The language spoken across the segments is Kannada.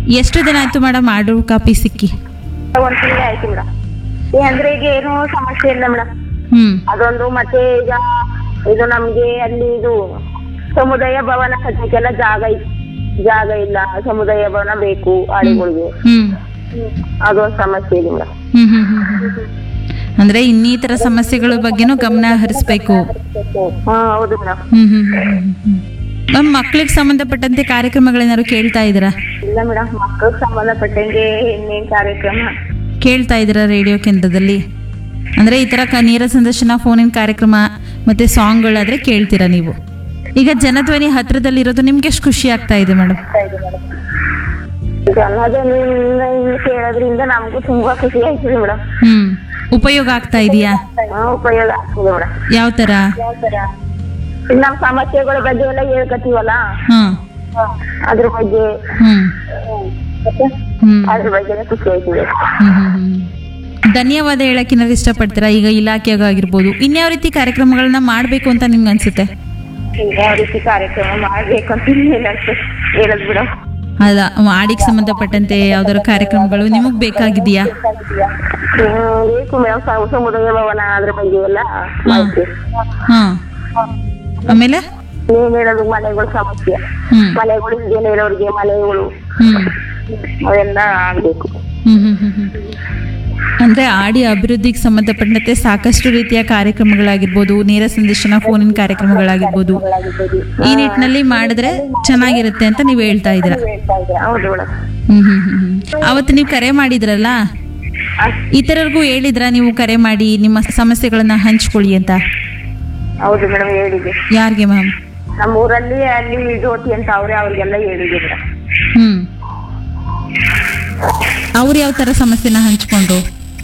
ಎಷ್ಟು ದಿನ ಆಯ್ತು ಮೇಡಮ್ ಆರ್ಡರ್ ಕಾಪಿ ಸಿಕ್ಕಿ ಒಂದ್ ತಿಂಗಳು ಆಯ್ತು ಮೇಡಮ್ ಅಂದ್ರೆ ಈಗ ಏನು ಸಮಸ್ಯೆ ಇಲ್ಲ ಮೇಡಮ್ ಹ್ಮ್ ಅದೊಂದು ಮತ್ತೆ ಈಗ ಇದು ನಮ್ಗೆ ಅಲ್ಲಿ ಇದು ಸಮುದಾಯ ಭವನ ಕಟ್ಟಕ್ಕೆಲ್ಲ ಜಾಗ ಇ- ಜಾಗ ಇಲ್ಲ ಸಮುದಾಯ ಭವನ ಬೇಕು ಆಳುಗಳಿಗೆ ಹ್ಮ್ ಅದೊಂದು ಸಮಸ್ಯೆ ಇದೆ ಮೇಡಮ್ ಹ್ಮ್ ಹ್ಮ್ ಹ್ಮ್ ಹ್ಮ್. ಅಂದ್ರೆ ಇನ್ನಿತರ ಸಮಸ್ಯೆಗಳ ಬಗ್ಗೆನೂ ಗಮನ ಹರಿಸ್ಬೇಕು ಹಾ ಹೌದು ಮೇಡಮ್ ಹ್ಮ್ ಹ್ಮ್ ಹ್ಮ್ ಹ್ಮ್ ನಮ್ಮ ಮಕ್ಳಿಗೆ ಸಂಬಂಧಪಟ್ಟಂತೆ ಕಾರ್ಯಕ್ರಮಗಳೇನಾದ್ರು ಕೇಳ್ತಾ ಇದ್ದೀರಾ ಇಲ್ಲ ಮೇಡಮ್ ಮಕ್ಕಳಿಗೆ ಸಂಬಂಧಪಟ್ಟಂಗೆ ಇನ್ನೇನ್ ಕಾರ್ಯಕ್ರಮ ಕೇಳ್ತಾ ಇದ್ದೀರಾ ರೇಡಿಯೋ ಕೇಂದ್ರದಲ್ಲಿ ಅಂದ್ರೆ ಈ ತರ ಕ- ನೇರ ಸಂದರ್ಶನ ಫೋನಿನ ಕಾರ್ಯಕ್ರಮ ಮತ್ತೆ ಸಾಂಗ್ಗಳಾದ್ರೆ ಕೇಳ್ತೀರಾ ನೀವು ಈಗ ಜನಧ್ವನಿ ಹತ್ರದಲ್ಲಿರೋದು ನಿಮ್ಗೆ ಎಷ್ಟು ಖುಷಿ ಆಗ್ತಾ ಇದೆ ಮೇಡಮ್ ಜನದಿಂದ ಹಿಂಗ್ ಕೇಳೋದ್ರಿಂದ ನಮಗೂ ತುಂಬಾ ಖುಷಿ ಆಯ್ತದೆ ಮೇಡಮ್ ಹ್ಮ್ ಉಪಯೋಗ ಆಗ್ತಾ ಇದೆಯಾ ಉಪಯೋಗ ಆಗ್ತದೆ ಮೇಡಮ್ ಯಾವ ತರ ನಮ್ ಸಮಸ್ಯೆಗಳ ಬಗ್ಗೆ ಎಲ್ಲ ಹೇಳ್ಕತೀವಲ್ಲ ಹ್ಮ್ ಅದ್ರ ಬಗ್ಗೆ ಹ್ಮ್ ಹ್ಮ್ ಅದ್ರ ಬಗ್ಗೆನೇ ಖುಷಿ ಆಯ್ತದೆ ಹ್ಮ್ ಹ್ಮ್ ಹ್ಮ್. ಧನ್ಯವಾದ ಹೇಳಕ್ ಏನಾದ್ರು ಇಷ್ಟಪಡ್ತೀರಾ ಈಗ ಇಲಾಖೆಯಾಗ ಆಗಿರ್ಬೋದು ಇನ್ಯಾವ ರೀತಿ ಕಾರ್ಯಕ್ರಮಗಳನ್ನ ಮಾಡ್ಬೇಕು ಅಂತ ನಿಮ್ಗೆ ಅನ್ಸುತ್ತೆ ಯಾವ ರೀತಿ ಕಾರ್ಯಕ್ರಮ ಮಾಡ್ಬೇಕು ಅಂತ ಹೇಳಕ್ ಹೇಳದ್ ಬಿಡ ಅಲ್ಲ ಆಡಿಗೆ ಸಂಬಂಧಪಟ್ಟಂತೆ ಯಾವ್ದಾದ್ರು ಕಾರ್ಯಕ್ರಮಗಳು ನಿಮಗ್ ಬೇಕಾಗಿದೆಯಾ ಬೇಕು ಮೇಡಮ್ ಸಮುದಾಯ ಭವನ ಅದ್ರ ಬಗ್ಗೆ ಎಲ್ಲ ಮಾಹಿತಿ ಹಾ ಆಮೇಲೆ ಏನ್ ಹೇಳೋದು ಮನೆಗಳ ಸಮಸ್ಯೆ ಹ್ಮ್ ಮನೆಗಳು ಇಲ್ದೇನೆ ಇರೋರಿಗೆ ಮನೆಗಳು ಹ್ಮ್ ಅವೆಲ್ಲ ಆಗ್ಬೇಕು ಹ್ಮ್ ಹ್ಮ್ ಹ್ಮ್ ಹ್ಮ್. ಅಂದ್ರೆ ಆಡಿ ಅಭಿವೃದ್ಧಿಗೆ ಸಂಬಂಧಪಟ್ಟಂತೆ ಸಾಕಷ್ಟು ರೀತಿಯ ಕಾರ್ಯಕ್ರಮಗಳಾಗಿರ್ಬೋದು ನೇರ ಸಂದರ್ಶನ ಫೋನಿನ ಕಾರ್ಯಕ್ರಮಗಳಾಗಿರ್ಬೋದು ಈ ನಿಟ್ಟಿನಲ್ಲಿ ಮಾಡಿದ್ರೆ ಚೆನ್ನಾಗಿರುತ್ತೆ ಅಂತ ನೀವು ಹೇಳ್ತಾ ಇದ್ದೀರಾ ಹೌದು ಮೇಡಮ್ ಹ್ಮ್ ಹ್ಮ್ ಹ್ಮ್ ಹ್ಮ್. ಅವತ್ತು ನೀವು ಕರೆ ಮಾಡಿದ್ರಲ್ಲ ಇತರರಿಗೂ ಹೇಳಿದ್ರಾ ನೀವು ಕರೆ ಮಾಡಿ ನಿಮ್ಮ ಸಮಸ್ಯೆಗಳನ್ನ ಹಂಚ್ಕೊಳ್ಳಿ ಅಂತ ಹೌದು ಮೇಡಮ್ ಹೇಳಿದೆ ಯಾರಿಗೆ ಮ್ಯಾಮ್ ನಮ್ಮ ಊರಲ್ಲಿ ಅಲ್ಲಿ ಜ್ಯೋತಿ ಅಂತ ಅವ್ರೆ ಅವ್ರಿಗೆಲ್ಲ ಹೇಳಿದೆ ಮೇಡಮ್ ಹ್ಮ್ ಅವ್ರು ಯಾವ ತರ ಸಮಸ್ಯೆನ ಹಂಚ್ಕೊಂಡ್ರು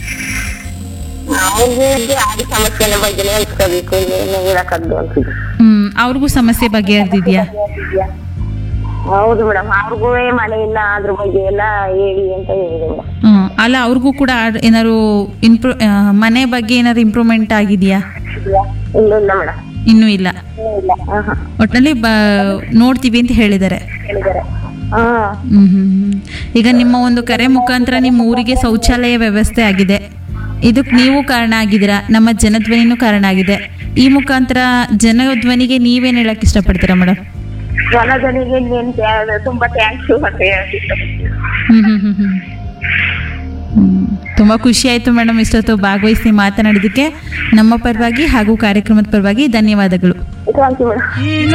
ಅವ್ರಿಗೆ ಆದಿ ಸಮಸ್ಯೆನ ಬಗ್ಗೆನೇ ಹಂಚ್ಕೋಬೇಕು ಏನು ಹೇಳಕ್ಕದ್ದು ಅಂತಿದೆ ಹ್ಮ್ ಅವ್ರಿಗೂ ಸಮಸ್ಯೆ ಬಗೆಹರ್ದಿದ್ಯಾ ಹೌದು ಮೇಡಮ್ ಅವ್ರಿಗೂ ಮನೆ ಇಲ್ಲ ಅದ್ರ ಬಗ್ಗೆ ಎಲ್ಲ ಹೇಳಿ ಅಂತ ಹೇಳಿದೆ ಮೇಡಮ್ ಹ್ಮ್ ಅಲ್ಲ ಅವ್ರಿಗೂ ಕೂಡ ಆಡ್- ಏನಾದ್ರು ಇಂಪ್ರೂ ಆ, ಮನೆ ಬಗ್ಗೆ ಏನಾದ್ರು ಇಂಪ್ರೂವ್ಮೆಂಟ್ ಆಗಿದೆಯಾ ಇಲ್ಲ ಇಲ್ಲ ಮೇಡಮ್ ಇನ್ನೂ ಇಲ್ಲ ಇಲ್ಲ ಹಾ ಹಾ ಒಟ್ಟಿನಲ್ಲಿ ಬ ನೋಡ್ತೀವಿ ಅಂತ ಹೇಳಿದ್ದಾರೆ ಹೇಳಿದ್ದಾರೆ ಹಾ ಹ್ಮ್ ಹ್ಮ್ ಹ್ಮ್. ಈಗ ನಿಮ್ಮ ಒಂದು ಕರೆ ಮುಖಾಂತರ ನಿಮ್ಮ ಊರಿಗೆ ಶೌಚಾಲಯ ವ್ಯವಸ್ಥೆ ಆಗಿದೆ ಇದಕ್ಕೆ ನೀವು ಕಾರಣ ಆಗಿದ್ದೀರಾ ನಮ್ಮ ಜನಧ್ವನಿನೂ ಕಾರಣ ಆಗಿದೆ ಈ ಮುಖಾಂತರ ಜನಧ್ವನಿಗೆ ನೀವೇನ್ ಹೇಳಕ್ ಇಷ್ಟಪಡ್ತೀರಾ ಮೇಡಮ್ ಜನಜನಿಗೆ ನೀನ್ ತ್ಯಾ- ತುಂಬಾ ಥ್ಯಾಂಕ್ಸ್ ಅಂತ ಹೇಳ್ತಿತ್ತು ಹ್ಮ್ ಹ್ಮ್ ಹ್ಮ್ ಹ್ಮ್ ಹ್ಮ್. ತುಂಬಾ ಖುಷಿ ಆಯ್ತು ಮೇಡಮ್ ಇಷ್ಟೊತ್ತು ಭಾಗವಹಿಸಿ ಮಾತನಾಡಿದ್ದಕ್ಕೆ ನಮ್ಮ ಪರವಾಗಿ ಹಾಗೂ ಕಾರ್ಯಕ್ರಮದ ಪರವಾಗಿ ಧನ್ಯವಾದಗಳು ಥ್ಯಾಂಕ್ ಯು ಮೇಡಮ್